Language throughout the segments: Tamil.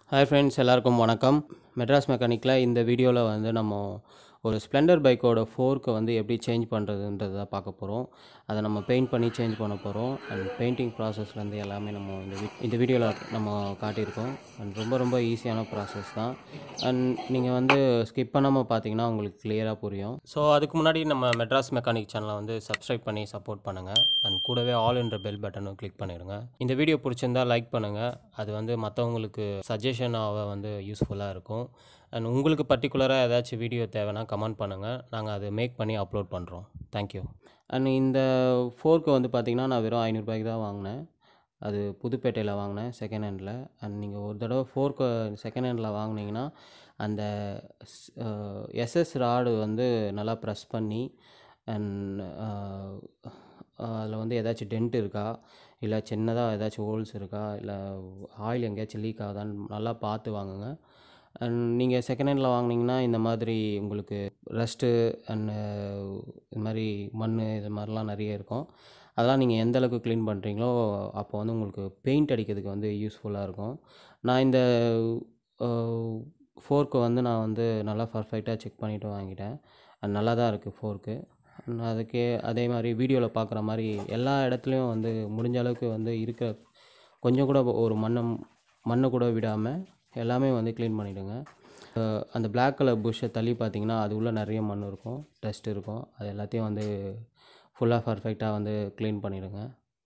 ஹாய் ஃப்ரெண்ட்ஸ் எல்லாருக்கும் வணக்கம் மெட்ராஸ் மெக்கானிக்கில் இந்த வீடியோவில் வந்து நம்ம ஒரு ஸ்ப்ளெண்டர் பைக்கோட ஃபோர்க்கை வந்து எப்படி சேஞ்ச் பண்ணுறதுன்றதை பார்க்க போகிறோம் அதை நம்ம பெயிண்ட் பண்ணி சேஞ்ச் பண்ண போகிறோம் அண்ட் பெயிண்டிங் ப்ராசஸ்லேருந்து எல்லாமே நம்ம இந்த வி இந்த வீடியோவில் நம்ம காட்டியிருக்கோம் அண்ட் ரொம்ப ரொம்ப ஈஸியான ப்ராசஸ் தான் அண்ட் நீங்கள் வந்து ஸ்கிப் பண்ணாமல் பார்த்தீங்கன்னா உங்களுக்கு கிளியராக புரியும் ஸோ அதுக்கு முன்னாடி நம்ம மெட்ராஸ் மெக்கானிக் சேனலை வந்து சப்ஸ்கிரைப் பண்ணி சப்போர்ட் பண்ணுங்கள் அண்ட் கூடவே ஆல் என்ற பெல் பட்டனும் கிளிக் பண்ணிடுங்க இந்த வீடியோ பிடிச்சிருந்தா லைக் பண்ணுங்கள் அது வந்து மற்றவங்களுக்கு சஜஷனாக வந்து யூஸ்ஃபுல்லாக இருக்கும் அண்ட் உங்களுக்கு பர்டிகுலராக ஏதாச்சும் வீடியோ தேவைன்னா கமெண்ட் பண்ணுங்கள் நாங்கள் அதை மேக் பண்ணி அப்லோட் பண்ணுறோம் தேங்க்யூ அண்ட் இந்த ஃபோர்க்கு வந்து பார்த்திங்கன்னா நான் வெறும் ஐநூறுரூபாய்க்கு தான் வாங்கினேன் அது புதுப்பேட்டையில் வாங்கினேன் செகண்ட் ஹேண்டில் அண்ட் நீங்கள் ஒரு தடவை ஃபோர்க்கு செகண்ட் ஹேண்டில் வாங்கினீங்கன்னா அந்த எஸ்எஸ் ராடு வந்து நல்லா ப்ரெஸ் பண்ணி அண்ட் அதில் வந்து ஏதாச்சும் டென்ட் இருக்கா இல்லை சின்னதாக ஏதாச்சும் ஹோல்ஸ் இருக்கா இல்லை ஆயில் எங்கேயாச்சும் லீக் ஆகுதான்னு நல்லா பார்த்து வாங்குங்க அண்ட் நீங்கள் செகண்ட் ஹேண்டில் வாங்கினீங்கன்னா இந்த மாதிரி உங்களுக்கு ரஸ்ட்டு அண்டு இது மாதிரி மண் இது மாதிரிலாம் நிறைய இருக்கும் அதெல்லாம் நீங்கள் எந்த அளவுக்கு க்ளீன் பண்ணுறீங்களோ அப்போ வந்து உங்களுக்கு பெயிண்ட் அடிக்கிறதுக்கு வந்து யூஸ்ஃபுல்லாக இருக்கும் நான் இந்த ஃபோர்க்கு வந்து நான் வந்து நல்லா பர்ஃபெக்டாக செக் பண்ணிவிட்டு வாங்கிட்டேன் அது நல்லா தான் இருக்குது ஃபோர்க்கு அதுக்கே அதே மாதிரி வீடியோவில் பார்க்குற மாதிரி எல்லா இடத்துலையும் வந்து முடிஞ்ச அளவுக்கு வந்து இருக்க கொஞ்சம் கூட ஒரு மண்ணை மண்ணை கூட விடாமல் எல்லாமே வந்து க்ளீன் பண்ணிவிடுங்க அந்த பிளாக் கலர் புஷ்ஷை தள்ளி பார்த்தீங்கன்னா அது உள்ளே நிறைய மண் இருக்கும் டஸ்ட் இருக்கும் அது எல்லாத்தையும் வந்து ஃபுல்லாக பர்ஃபெக்டாக வந்து க்ளீன் பண்ணிவிடுங்க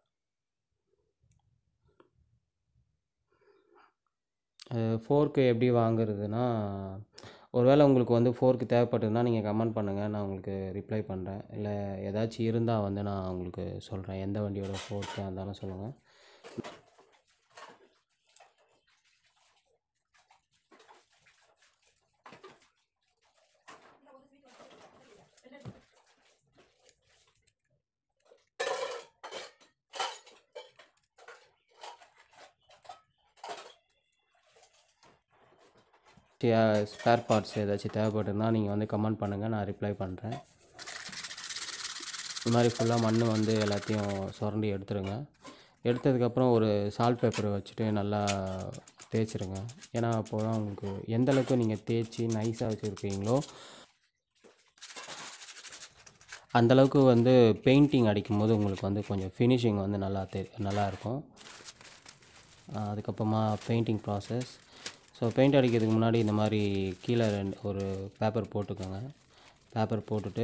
ஃபோர்க்கு எப்படி வாங்குறதுனா ஒருவேளை உங்களுக்கு வந்து ஃபோர்க்கு தேவைப்பட்டதுன்னா நீங்கள் கமெண்ட் பண்ணுங்கள் நான் உங்களுக்கு ரிப்ளை பண்ணுறேன் இல்லை ஏதாச்சும் இருந்தால் வந்து நான் உங்களுக்கு சொல்கிறேன் எந்த வண்டியோட ஃபோர்க்கு இருந்தாலும் சொல்லுங்கள் ஸ்பேர் பார்ட்ஸ் ஏதாச்சும் தேவைப்பட்டுருந்தால் நீங்கள் வந்து கமெண்ட் பண்ணுங்கள் நான் ரிப்ளை பண்ணுறேன் இது மாதிரி ஃபுல்லாக மண் வந்து எல்லாத்தையும் சுரண்டி எடுத்துருங்க எடுத்ததுக்கப்புறம் ஒரு சால்ட் பேப்பரை வச்சுட்டு நல்லா தேய்ச்சிருங்க ஏன்னா அப்போ தான் உங்களுக்கு எந்த அளவுக்கு நீங்கள் தேய்ச்சி நைஸாக வச்சுருக்கீங்களோ அந்தளவுக்கு வந்து பெயிண்டிங் அடிக்கும்போது உங்களுக்கு வந்து கொஞ்சம் ஃபினிஷிங் வந்து நல்லா தெ நல்லாயிருக்கும் அதுக்கப்புறமா பெயிண்டிங் ப்ராசஸ் ஸோ பெயிண்ட் அடிக்கிறதுக்கு முன்னாடி இந்த மாதிரி கீழே ரெண்டு ஒரு பேப்பர் போட்டுக்கோங்க பேப்பர் போட்டுட்டு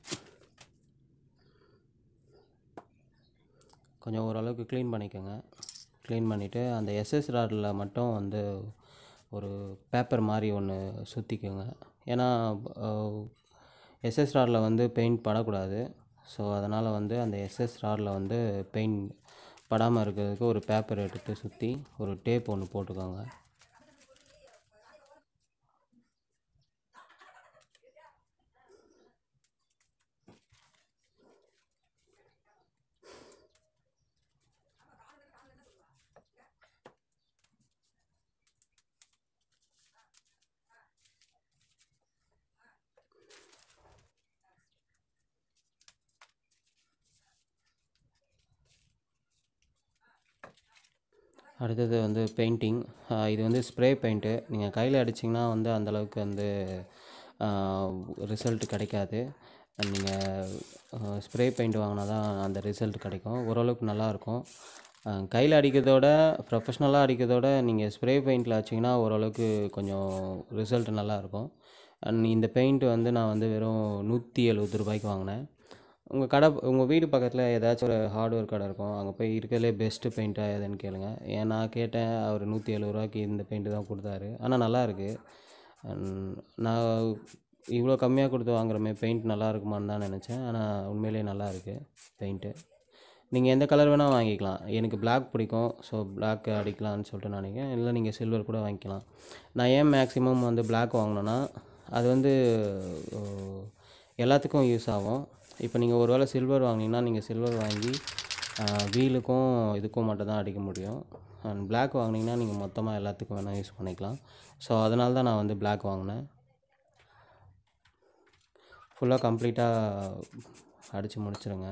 கொஞ்சம் ஓரளவுக்கு க்ளீன் பண்ணிக்கோங்க க்ளீன் பண்ணிவிட்டு அந்த எஸ்எஸ் ராடில் மட்டும் வந்து ஒரு பேப்பர் மாதிரி ஒன்று சுற்றிக்கோங்க ஏன்னா எஸ்எஸ் ராடில் வந்து பெயிண்ட் படக்கூடாது ஸோ அதனால் வந்து அந்த எஸ்எஸ் ராடில் வந்து பெயிண்ட் படாமல் இருக்கிறதுக்கு ஒரு பேப்பர் எடுத்து சுற்றி ஒரு டேப் ஒன்று போட்டுக்கோங்க அடுத்தது வந்து பெயிண்டிங் இது வந்து ஸ்ப்ரே பெயிண்ட்டு நீங்கள் கையில் அடிச்சிங்கன்னா வந்து அந்தளவுக்கு வந்து ரிசல்ட் கிடைக்காது நீங்கள் ஸ்ப்ரே பெயிண்ட் வாங்கினா தான் அந்த ரிசல்ட் கிடைக்கும் ஓரளவுக்கு நல்லாயிருக்கும் கையில் அடிக்கிறதோட ப்ரொஃபஷ்னலாக அடிக்கிறதோட நீங்கள் ஸ்ப்ரே பெயிண்டில் அடிச்சிங்கன்னா ஓரளவுக்கு கொஞ்சம் ரிசல்ட் நல்லாயிருக்கும் அண்ட் இந்த பெயிண்ட் வந்து நான் வந்து வெறும் நூற்றி எழுபது ரூபாய்க்கு வாங்கினேன் உங்கள் கடை உங்கள் வீடு பக்கத்தில் ஏதாச்சும் ஒரு ஹார்ட்வேர் கடை இருக்கும் அங்கே போய் இருக்கிறதுலே பெஸ்ட்டு பெயிண்ட்டாக எதுன்னு கேளுங்க ஏன் நான் கேட்டேன் அவர் நூற்றி எழுபது ரூபாய்க்கு இந்த பெயிண்ட்டு தான் கொடுத்தாரு ஆனால் நல்லா இருக்குது நான் இவ்வளோ கம்மியாக கொடுத்து வாங்குறமே பெயிண்ட் நல்லா இருக்குமான்னு தான் நினச்சேன் ஆனால் உண்மையிலே நல்லா இருக்குது பெயிண்ட்டு நீங்கள் எந்த கலர் வேணால் வாங்கிக்கலாம் எனக்கு பிளாக் பிடிக்கும் ஸோ பிளாக் அடிக்கலாம்னு சொல்லிட்டு நினைக்கிறேன் இல்லை நீங்கள் சில்வர் கூட வாங்கிக்கலாம் நான் ஏன் மேக்ஸிமம் வந்து பிளாக் வாங்கினேன்னா அது வந்து எல்லாத்துக்கும் யூஸ் ஆகும் இப்போ நீங்கள் ஒரு வேளை சில்வர் வாங்கினீங்கன்னா நீங்கள் சில்வர் வாங்கி வீலுக்கும் இதுக்கும் மட்டும் தான் அடிக்க முடியும் அண்ட் பிளாக் வாங்கினீங்கன்னா நீங்கள் மொத்தமாக எல்லாத்துக்கும் வேணால் யூஸ் பண்ணிக்கலாம் ஸோ அதனால தான் நான் வந்து பிளாக் வாங்கினேன் ஃபுல்லாக கம்ப்ளீட்டாக அடித்து முடிச்சிருங்க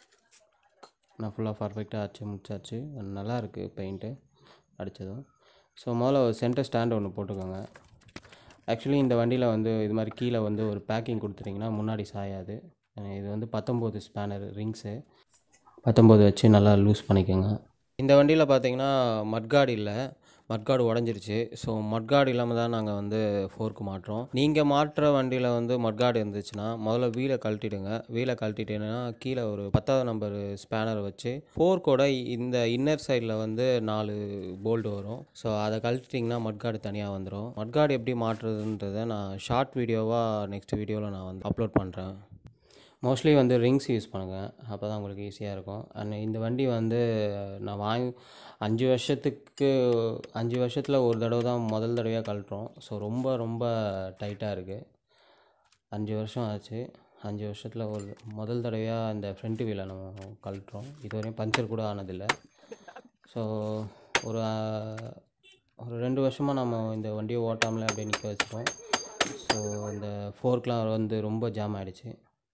நான் ஃபுல்லாக பர்ஃபெக்டாக அடித்து முடிச்சாச்சு நல்லா இருக்குது பெயிண்ட்டு அடித்ததும் ஸோ முதல்ல ஒரு சென்டர் ஸ்டாண்ட் ஒன்று போட்டுக்கோங்க ஆக்சுவலி இந்த வண்டியில் வந்து இது மாதிரி கீழே வந்து ஒரு பேக்கிங் கொடுத்துட்டிங்கன்னா முன்னாடி சாயாது அஹ் இது வந்து பத்தொம்போது ஸ்பேனர் ரிங்ஸு பத்தொம்போது வச்சு நல்லா லூஸ் பண்ணிக்கோங்க இந்த வண்டியில் பார்த்தீங்கன்னா மட்கார்டு இல்லை மட்கார்டு உடஞ்சிருச்சு ஸோ மட்கார்டு இல்லாமல் தான் நாங்கள் வந்து ஃபோர்க்கு மாட்டுறோம் நீங்கள் மாட்டுற வண்டியில் வந்து மட்கார்டு இருந்துச்சுன்னா முதல்ல வீலை கழட்டிடுங்க வீலை கழட்டிட்டீங்கன்னா கீழே ஒரு பத்தாவது நம்பர் ஸ்பேனர் வச்சு ஃபோர்க்கோட இந்த இன்னர் சைடில் வந்து நாலு போல்டு வரும் ஸோ அதை கழட்டிட்டிங்கன்னா மட்கார்டு தனியாக வந்துடும் மட்கார்டு எப்படி மாட்டுறதுன்றதை நான் ஷார்ட் வீடியோவாக நெக்ஸ்ட் வீடியோவில் நான் வந்து அப்லோட் பண்ணுறேன் மோஸ்ட்லி வந்து ரிங்ஸ் யூஸ் பண்ணுங்கள் அப்போ தான் உங்களுக்கு ஈஸியாக இருக்கும் அண்ட் இந்த வண்டி வந்து நான் வாங்கி அஞ்சு வருஷத்துக்கு அஞ்சு வருஷத்தில் ஒரு தடவை தான் முதல் தடவையாக கழட்டுறோம் ஸோ ரொம்ப ரொம்ப டைட்டாக இருக்குது அஞ்சு வருஷம் ஆச்சு அஞ்சு வருஷத்தில் ஒரு முதல் தடவையாக இந்த ஃப்ரண்ட் வீலை நம்ம கழட்டுறோம் இதுவரையும் பஞ்சர் கூட ஆனதில்லை ஸோ ஒரு ஆஹ், ஒரு ரெண்டு வருஷமாக நம்ம இந்த வண்டியை ஓட்டாமலே அப்படியே நிற்க வச்சிட்டோம் ஸோ இந்த ஃபோர்க்லாம் வந்து ரொம்ப ஜாம் ஆகிடுச்சு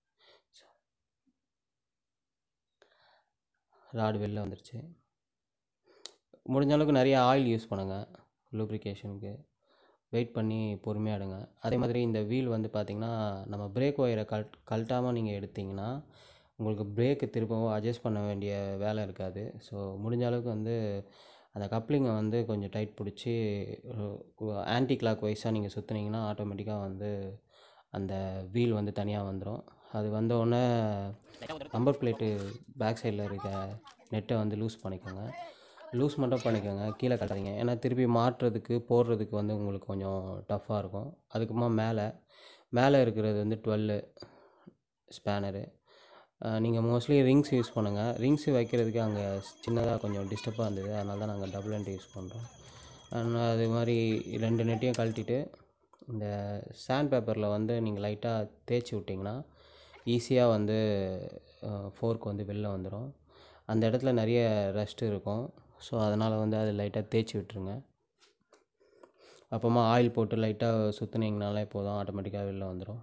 ராடு வெளில வந்துருச்சு முடிஞ்ச அளவுக்கு நிறைய ஆயில் யூஸ் பண்ணுங்கள் லூப்ரிகேஷனுக்கு வெயிட் பண்ணி பொறுமையாக எடுங்க அதே மாதிரி இந்த வீல் வந்து பார்த்திங்கன்னா நம்ம பிரேக் ஒயரை கழட் கழட்டாமல் நீங்கள் எடுத்தீங்கன்னா உங்களுக்கு பிரேக்கு திரும்பவும் அட்ஜஸ்ட் பண்ண வேண்டிய வேலை இருக்காது ஸோ முடிஞ்ச அளவுக்கு வந்து அந்த கப்ளிங்கை வந்து கொஞ்சம் டைட் பிடிச்சி ஆன்டி கிளாக் வைஸாக நீங்கள் சுற்றுனீங்கன்னா ஆட்டோமேட்டிக்காக வந்து அந்த வீல் வந்து தனியாக வந்துடும் அது வந்த உடனே நம்பர் பிளேட்டு பேக் சைடில் இருக்க நெட்டை வந்து லூஸ் பண்ணிக்கோங்க லூஸ் மட்டும் பண்ணிக்கோங்க கீழே கட்டாதீங்க ஏன்னா திருப்பி மாட்டுறதுக்கு போடுறதுக்கு வந்து உங்களுக்கு கொஞ்சம் டஃப்பாக இருக்கும் அதுக்கப்புறமா மேலே மேலே இருக்கிறது வந்து டுவெல்லு ஸ்பேனரு நீங்கள் மோஸ்ட்லி ரிங்ஸ் யூஸ் பண்ணுங்கள் ரிங்ஸ் வைக்கிறதுக்கு அங்கே சின்னதாக கொஞ்சம் டிஸ்டர்பாக இருந்தது அதனால தான் நாங்கள் டபுள் எண்ட் யூஸ் பண்ணுறோம் And அது மாதிரி ரெண்டு நெட்டையும் கழட்டிட்டு இந்த சாண்ட் பேப்பரில் வந்து நீங்கள் லைட்டாக தேய்ச்சி விட்டிங்கன்னா ஈஸியாக வந்து ஃபோர்க் வந்து வெளில வந்துடும் அந்த இடத்துல நிறைய ரஸ்ட் இருக்கும் ஸோ அதனால் வந்து அது லைட்டாக தேய்ச்சி விட்டுருங்க அப்புறமா ஆயில் போட்டு லைட்டாக சுற்றுனீங்கனாலே போதும் ஆட்டோமேட்டிக்காக வெளில வந்துடும்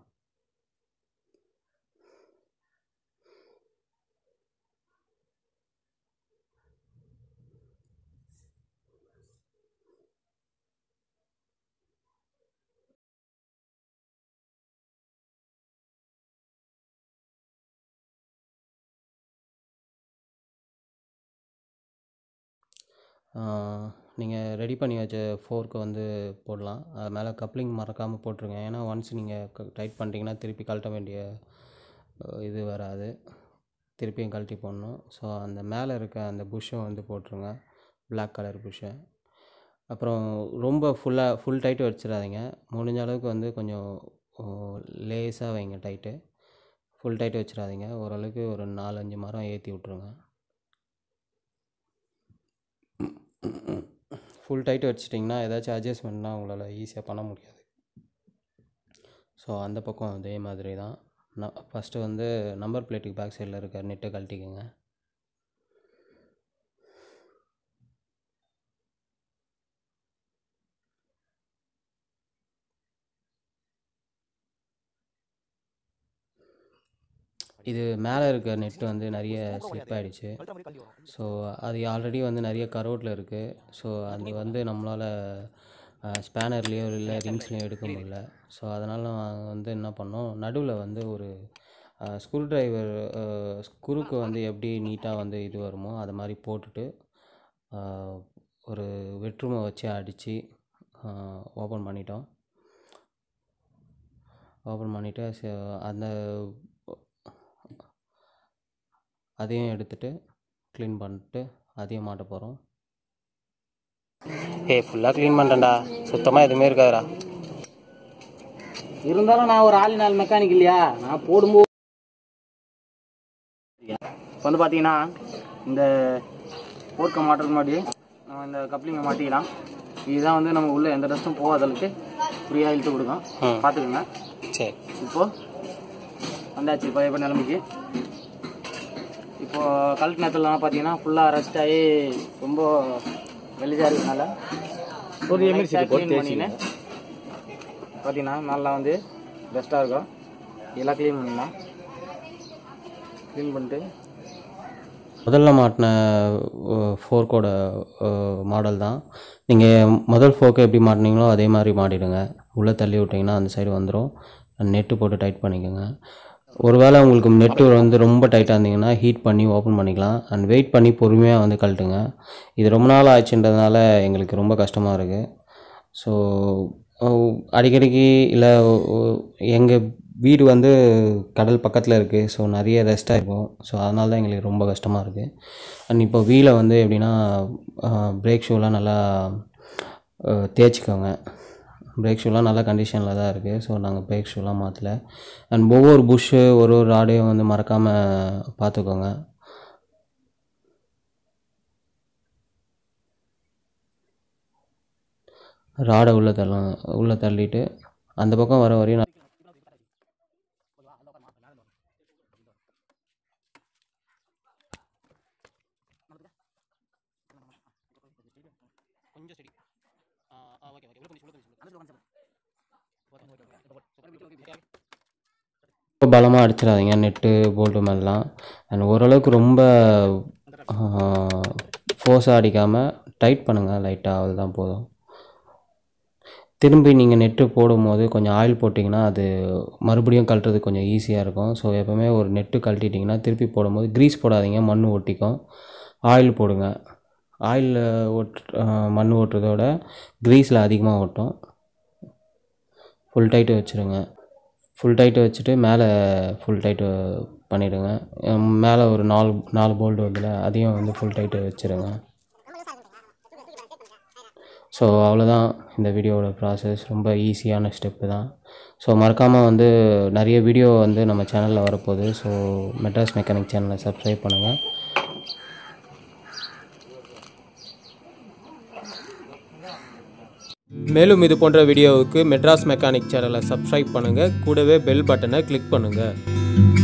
நீங்கள் ரெடி பண்ணி வச்ச ஃபோர்க்கு வந்து போடலாம் அது மேலே கப்ளிங் மறக்காமல் போட்டுருங்க ஏன்னா ஒன்ஸ் நீங்கள் டைட் பண்ணிட்டீங்கன்னா திருப்பி கழட்ட வேண்டிய அஹ், இது வராது திருப்பியும் கழட்டி போடணும் ஸோ அந்த மேலே இருக்க அந்த புஷ்ஷும் வந்து போட்டுருங்க Black கலர் புஷ்ஷை அப்புறம் ரொம்ப ஃபுல்லாக ஃபுல் டைட்டு வச்சிடாதீங்க முடிஞ்ச அளவுக்கு வந்து கொஞ்சம் லேஸாக வைங்க டைட்டு ஃபுல் டைட்டு வச்சிடாதீங்க ஓரளவுக்கு ஒரு நாலஞ்சு மரம் ஏற்றி விட்ருங்க ஃபுல் டைட் வச்சிட்டிங்கன்னா ஏதாச்சும் அட்ஜஸ்ட்மெண்ட்னா உங்களால் ஈஸியாக பண்ண முடியாது ஸோ அந்த பக்கம் அதே மாதிரி தான் நான் ஃபஸ்ட்டு வந்து நம்பர் பிளேட்டுக்கு பேக் சைடில் இருக்க நெட்டை கழட்டிக்கோங்க இது மேலே இருக்க நெட்டு வந்து நிறைய ஸ்லிப் ஆகிடுச்சு ஸோ அது ஆல்ரெடி வந்து நிறைய கரோட்டில் இருக்குது ஸோ அது வந்து நம்மளால் ஸ்பேனர்லேயோ இல்லை ரிங்ஸ்லேயோ எடுக்க முடியல ஸோ அதனால் நான் வந்து என்ன பண்ணோம் நடுவில் வந்து ஒரு ஸ்க்ரூ டிரைவர் ஸ்க்ரூக்கு வந்து எப்படி நீட்டாக வந்து இது வருமோ அது மாதிரி போட்டுட்டு ஆஹ், ஒரு வெற்றுமை வச்சு அடித்து ஓப்பன் பண்ணிட்டோம் ஓப்பன் பண்ணிவிட்டு அந்த அதையும் எடுத்துட்டு க்ளீன் பண்ணிட்டு அதையும் மாட்ட போகிறோம் ஏய் ஃபுல்லாக க்ளீன் பண்ணிட்டேன்டா சுத்தமாக எதுவுமே இருக்காதுடா இருந்தாலும் நான் ஒரு ஆள் நாள் மெக்கானிக் இல்லையா நான் போடும்போது இப்போ வந்து பார்த்தீங்கன்னா இந்த போர்க்க மாட்டுறதுக்கு முன்னாடி நம்ம இந்த கப்ளிங்கை மாட்டிக்கலாம் இதுதான் வந்து நம்ம உள்ள எந்த டஸ்ட்டும் போகாத அளவுக்கு ஃப்ரீயாக இழுத்து கொடுக்கும் ம். பார்த்துக்குங்க சரி இப்போ வந்தாச்சு இப்போ இப்போ நிலைமைக்கு இப்போ கழட்டு நேரத்துலலாம் பார்த்தீங்கன்னா ஃபுல்லாக ரஸ்ட் ஆகி ரொம்ப வெளிஜாக இருக்கனால ஒரு எமர்ஜென்சி க்ளீன் பண்ணினேன் பார்த்தீங்கன்னா நல்லா வந்து பெஸ்ட்டாக இருக்கும் இதெல்லாம் க்ளீன் பண்ணிடலாம் க்ளீன் பண்ணிட்டு முதல்ல மாட்டின ஃபோர்க்கோட மாடல் தான் நீங்கள் முதல் ஃபோர்க்கு எப்படி மாட்டினீங்களோ அதே மாதிரி மாட்டிடுங்க உள்ளே தள்ளி விட்டிங்கன்னா அந்த சைடு வந்துடும் நெட்டு போட்டு டைட் பண்ணிக்கோங்க ஒருவேளை உங்களுக்கு நெட்டு வந்து ரொம்ப டைட்டாக இருந்தீங்கன்னா ஹீட் பண்ணி ஓப்பன் பண்ணிக்கலாம் அண்ட் வெயிட் பண்ணி பொறுமையாக வந்து கழட்டுங்க இது ரொம்ப நாள் ஆச்சுன்றதுனால எங்களுக்கு ரொம்ப கஷ்டமாக இருக்குது ஸோ அடிக்கடிக்கு இல்லை எங்கள் வீடு வந்து கடல் பக்கத்தில் இருக்குது ஸோ நிறைய ரெஸ்ட்டாக இருக்கும் ஸோ அதனால தான் எங்களுக்கு ரொம்ப கஷ்டமாக இருக்குது அண்ட் இப்போ வீலை வந்து எப்படின்னா பிரேக் ஷூலாம் நல்லா அஹ், தேய்ச்சிக்கோங்க பிரேக் ஷூலாம் நல்ல கண்டிஷனில் தான் இருக்குது ஸோ நாங்கள் பிரேக் ஷூலாம் மாற்றல அண்ட் ஒவ்வொரு புஷ்ஷு ஒரு ஒரு ராடையும் வந்து மறக்காமல் பார்த்துக்கோங்க ராடை உள்ளே தள்ள உள்ளே தள்ளிட்டு அந்த பக்கம் வர வரையும் நான் ரொம்ப பலமாக அடிச்சிடாதீங்க நெட்டு போல்ட்டு மேலாம் அண்ட் ஓரளவுக்கு ரொம்ப ஃபோர்ஸாக அடிக்காமல் டைட் பண்ணுங்கள் லைட்டாக அதுதான் போதும் திரும்பி நீங்கள் நெட்டு போடும்போது கொஞ்சம் ஆயில் போட்டிங்கன்னா அது மறுபடியும் கழட்டுறது கொஞ்சம் ஈஸியாக இருக்கும் ஸோ எப்போவுமே ஒரு நெட்டு கழட்டிட்டிங்கன்னா திருப்பி போடும்போது க்ரீஸ் போடாதீங்க மண் ஒட்டிக்கும் ஆயில் போடுங்க ஆயிலில் ஒட் மண் ஓட்டுறதோட க்ரீஸில் அதிகமாக ஒட்டும் ஃபுல் டைட்டு வச்சுருங்க ஃபுல் டைட்டு வச்சுட்டு மேலே ஃபுல் டைட்டு பண்ணிவிடுங்க மேலே ஒரு நாலு நாலு போல்டு வருதுல அதையும் வந்து ஃபுல் டைட்டு வச்சுருங்க ஸோ அவ்வளோதான் இந்த வீடியோவோட ப்ராசஸ் ரொம்ப ஈஸியான ஸ்டெப்பு தான் ஸோ மறக்காமல் வந்து நிறைய வீடியோ வந்து நம்ம சேனலில் வரப்போகுது ஸோ மெட்ராஸ் மெக்கானிக் சேனலை சப்ஸ்கிரைப் பண்ணுங்கள் மேலும் இது போன்ற வீடியோவுக்கு மெட்ராஸ் மெக்கானிக் சேனலை சப்ஸ்கிரைப் பண்ணுங்கள் கூடவே பெல் பட்டனை கிளிக் பண்ணுங்கள்